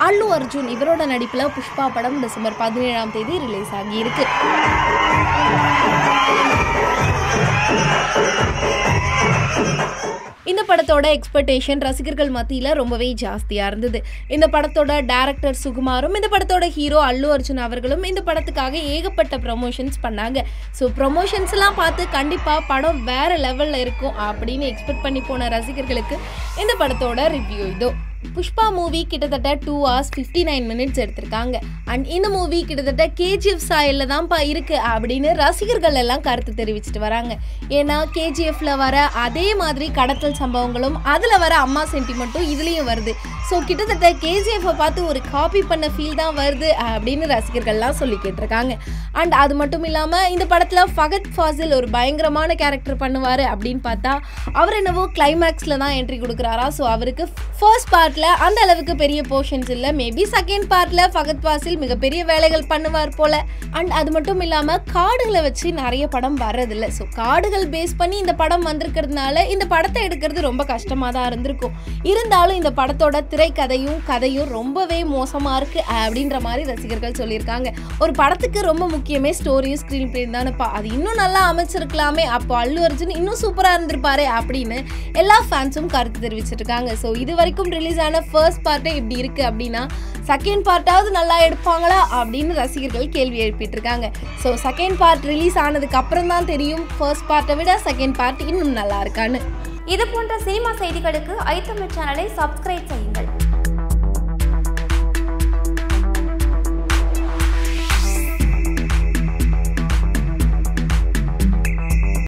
அல்லு அர்ஜுன் இவரோட நடிப்பில் புஷ்பா படம் டிசம்பர் பதினேழாம் தேதி ரிலீஸ் ஆகியிருக்கு இந்த படத்தோட எக்ஸ்பெக்டேஷன் ரசிகர்கள் மத்தியில் ரொம்பவே ஜாஸ்தியாக இருந்தது இந்த படத்தோட டேரக்டர் சுகுமாரும் இந்த படத்தோட ஹீரோ அல்லு அர்ஜுன் அவர்களும் இந்த படத்துக்காக ஏகப்பட்ட ப்ரமோஷன்ஸ் பண்ணாங்க ஸோ ப்ரொமோஷன்ஸ்லாம் பார்த்து கண்டிப்பாக படம் வேற லெவலில் இருக்கும் அப்படின்னு எக்ஸ்பெக்ட் பண்ணி போன ரசிகர்களுக்கு இந்த படத்தோட ரிவ்யூ இதோ புஷ்பா மூவி கிட்டத்தட்ட two hours fifty nine minutes எடுத்திருக்காங்க அண்ட் இந்த மூவி கிட்டத்தட்ட கேஜிஎஃப் சாயலில் தான்ப்பா இருக்குது அப்படின்னு ரசிகர்கள் எல்லாம் கருத்து தெரிவிச்சிட்டு வராங்க ஏன்னா கேஜிஎஃப்ல வர அதே மாதிரி கடத்தல் சம்பவங்களும் அதில் வர அம்மா சென்டிமெண்ட்டும் இதுலேயும் வருது ஸோ கிட்டத்தட்ட கேஜிஎஃப்பை பார்த்து ஒரு காப்பி பண்ண ஃபீல் தான் வருது அப்படின்னு ரசிகர்கள்லாம் சொல்லிக்கிட்டு இருக்காங்க அண்ட் அது மட்டும் இல்லாமல் இந்த படத்தில் ஃபகத் ஃபாசில் ஒரு பயங்கரமான கேரக்டர் பண்ணுவார் அப்படின்னு பார்த்தா அவர் என்னவோ கிளைமேக்ஸில் தான் என்ட்ரி கொடுக்குறாரா ஸோ அவருக்கு ஃபர்ஸ்ட் பார்ட்டில் அந்த அளவுக்கு பெரிய போர்ஷன்ஸ் இல்லை மேபி செகண்ட் பார்ட்டில் ஃபகத் ஃபாசில் மிகப்பெரிய வேலைகள் பண்ணுவார் போல அண்ட் அது மட்டும் இல்லாமல் காடுகளை வச்சு நிறைய படம் வர்றதில்ல ஸோ காடுகள் பேஸ் பண்ணி இந்த படம் வந்திருக்கிறதுனால இந்த படத்தை எடுக்கிறது ரொம்ப கஷ்டமாக தான் இருந்திருக்கும் இருந்தாலும் இந்த படத்தோட திரைக்கதையும் கதையும் ரொம்பவே மோசமாக இருக்கு அப்படின்ற மாதிரி ரசிகர்கள் சொல்லியிருக்காங்க ஒரு படத்துக்கு ரொம்ப முக்கியமே ஸ்டோரியும் ஸ்க்ரீன் பிளே தானேப்பா அது இன்னும் நல்லா அமைச்சிருக்கலாமே அப்போ அல்லு அர்ஜுன் இன்னும் சூப்பராக இருந்திருப்பாரு அப்படின்னு எல்லா ஃபேன்ஸும் கருத்து தெரிவிச்சிட்டு இருக்காங்க ஸோ இது வரைக்கும் ரிலீஸ் ஆன ஃபர்ஸ்ட் பார்ட்டே இப்படி இருக்கு அப்படின்னா செகண்ட் பார்ட்டாவது நல்லா எடுப்பாங்களா அப்படின்னு ரசிகர்கள் கேள்வி எழுப்பிட்டு இருக்காங்க ஸோ செகண்ட் பார்ட் ரிலீஸ் ஆனதுக்கு அப்புறம் தான் தெரியும் ஃபர்ஸ்ட் பார்ட்டை விட செகண்ட் பார்ட் இன்னும் நல்லா இருக்கான்னு இது போன்ற சினிமா செய்திகளுக்கு ஐத்தமிழ் சேனலை சப்ஸ்கிரைப் செய்யுங்கள்